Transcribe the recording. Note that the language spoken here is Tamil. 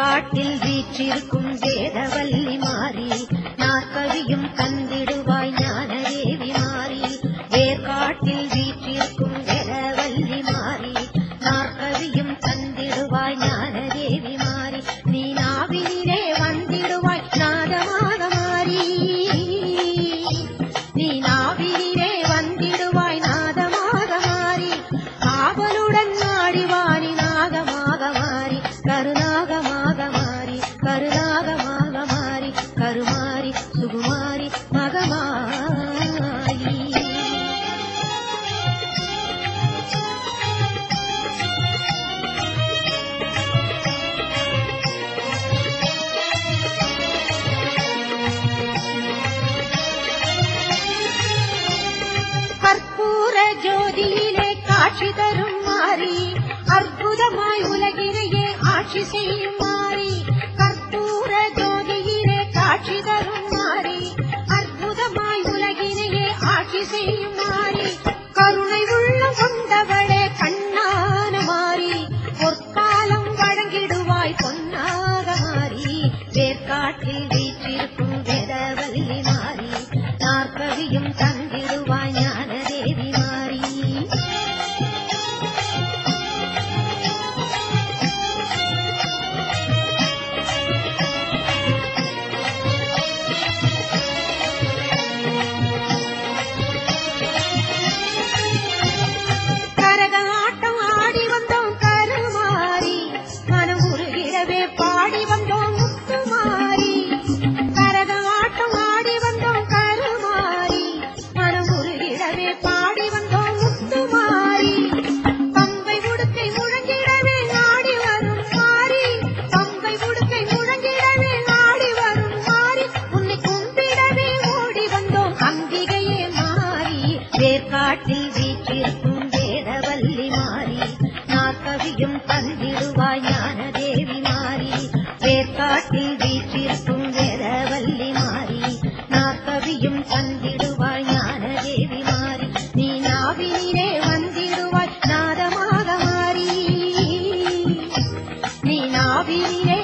வேர்க்காட்டில் வீற்றிருக்கும் வேதவல்லி மாறி நாற்கவியும் தந்திடுவாய் ஞானதேவி மாறி வேர்க்காட்டில் வீற்றிருக்கும் வேதவல்லி மாறி நாற்கவியும் தந்திடுவாய் ஞானதேவி மாறி நீ நாவினிலே வந்திடுவாய் நாதமாக மாறி நீ நாவினிலே வந்திடுவாய் நாதமாக மாறி ஆவலுடன் நாடிவாரி நாகமாக மாறி கருநாகமாக மாறி கருநாகமாக மாறி கருமாறி சுகுமாரி மகமாயி கற்பூர ஜோதியிலே காட்சி தரும் மாறி அற்புதமாய் உலகினையே ஆட்சி செய்யும் மாறி கற்பூர ஜோதியிலே காட்சி தரும் மாறி அற்புதமாய் உலகினையே ஆட்சி செய்யும் மாறி கருணை உள்ளம் கொண்டவளே கண்ணான மாறி பொற்காலம் வழங்கிடுவாய் பொன்னாக மாறி வேர்க்காட்டில் வீற்றிருக்கும் வேதவல்லி மாறி நாற்கவியும் தந்திடுவாய் ஞானதேவி மாறி கரக ஆட்டம் ஆடி வந்தோம் கருமாறி மனம் உருகிடவே பாடி வந்தோம் முத்துமாரி கரக ஆட்டம் ஆடி வந்தோம் கருமாறி மனம் உருகிடவே பாடி வந்தோம் முத்துமாரி பம்பை உடுக்கை முழங்கிடவே நாடி வரும் மாறி பம்பை உடுக்கை முழங்கிடவே நாடி வரும் மாறி உன்னை கும்பிடவே ஓடி வந்தோம் அம்பிகையே மாறி வேர்க்காட்டில் வீற்றிருக்கும் வேதவல்லி மாறி நாற்கவியும் தந்திடுவாய் ஞானதேவி மாறி வேர்க்காட்டில் வீற்றிருக்கும் வேதவல்லி மாறி நாற்கவியும் தந்திடுவாய் ஞானதேவி மாறி நீ நாவினிலே வந்திடுவாய் நாதமாக மாறி நீ நாவினிலே